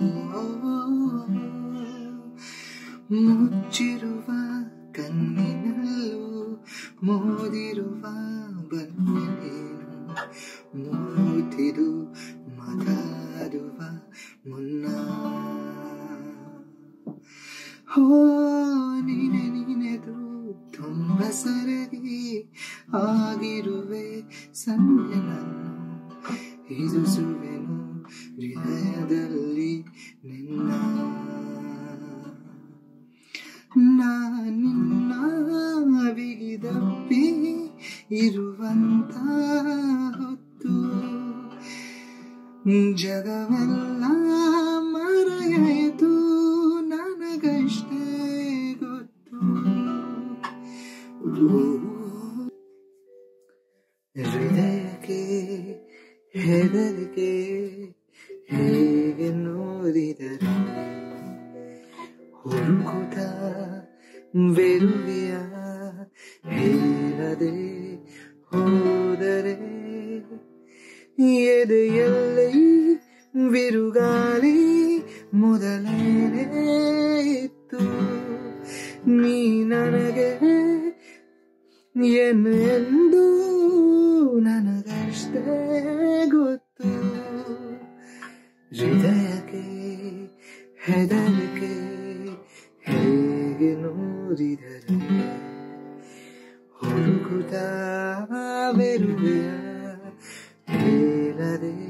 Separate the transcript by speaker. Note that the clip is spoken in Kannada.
Speaker 1: ಮುಚ್ಚಿರುವ ಕಣ್ಣಿನಲ್ಲೂ ಮೋದಿರುವ ಬನ್ನೇನು ಮೂತಿದು ಮಾತಾಡುವ ಮುನ್ನ ಹೋ ನೀನೆ ನೀನೆದು ತುಂಬ ಸರಗಿ ಆಗಿರುವೆ ಸಂಜನನ್ನು ಇರಿಸುವೆನು ಹೃದಯದಲ್ಲಿ ನಿನ್ನ ನಾನಿನ್ನ ಬಿಗಿದಪ್ಪಿ ಇರುವಂತ ಹೊತ್ತು ಜಗವೆಲ್ಲ ಮರೆಯಾಯಿತು ನನಗಷ್ಟೇ ಗೊತ್ತು ಹೃದಯಕ್ಕೆ ಹೆದರಿಕೆ ಹೇಗೆ ನೋಡಿದರೆ ಹುಡುಕುತ್ತ ಬೆರುವಿಯ ಹೇಳದೆ ಹೋದರೆ ಎದೆಯಲ್ಲಿ ಬಿರುಗಾಳಿ ಮೊದಲೇನೇ ಇತ್ತು ನೀ ನನಗೆ ಏನು ಎಂದು ನನಗಷ್ಟೇ ಗೊತ್ತು ಹೃದಯಕ್ಕೆ ಹೆದರಿಕೆ ಹೇಗೆ ನೋಡಿದರೆ ಹುಡುಕುತ್ತ ಬೆರುವೆಯ ಹೇಳದೆ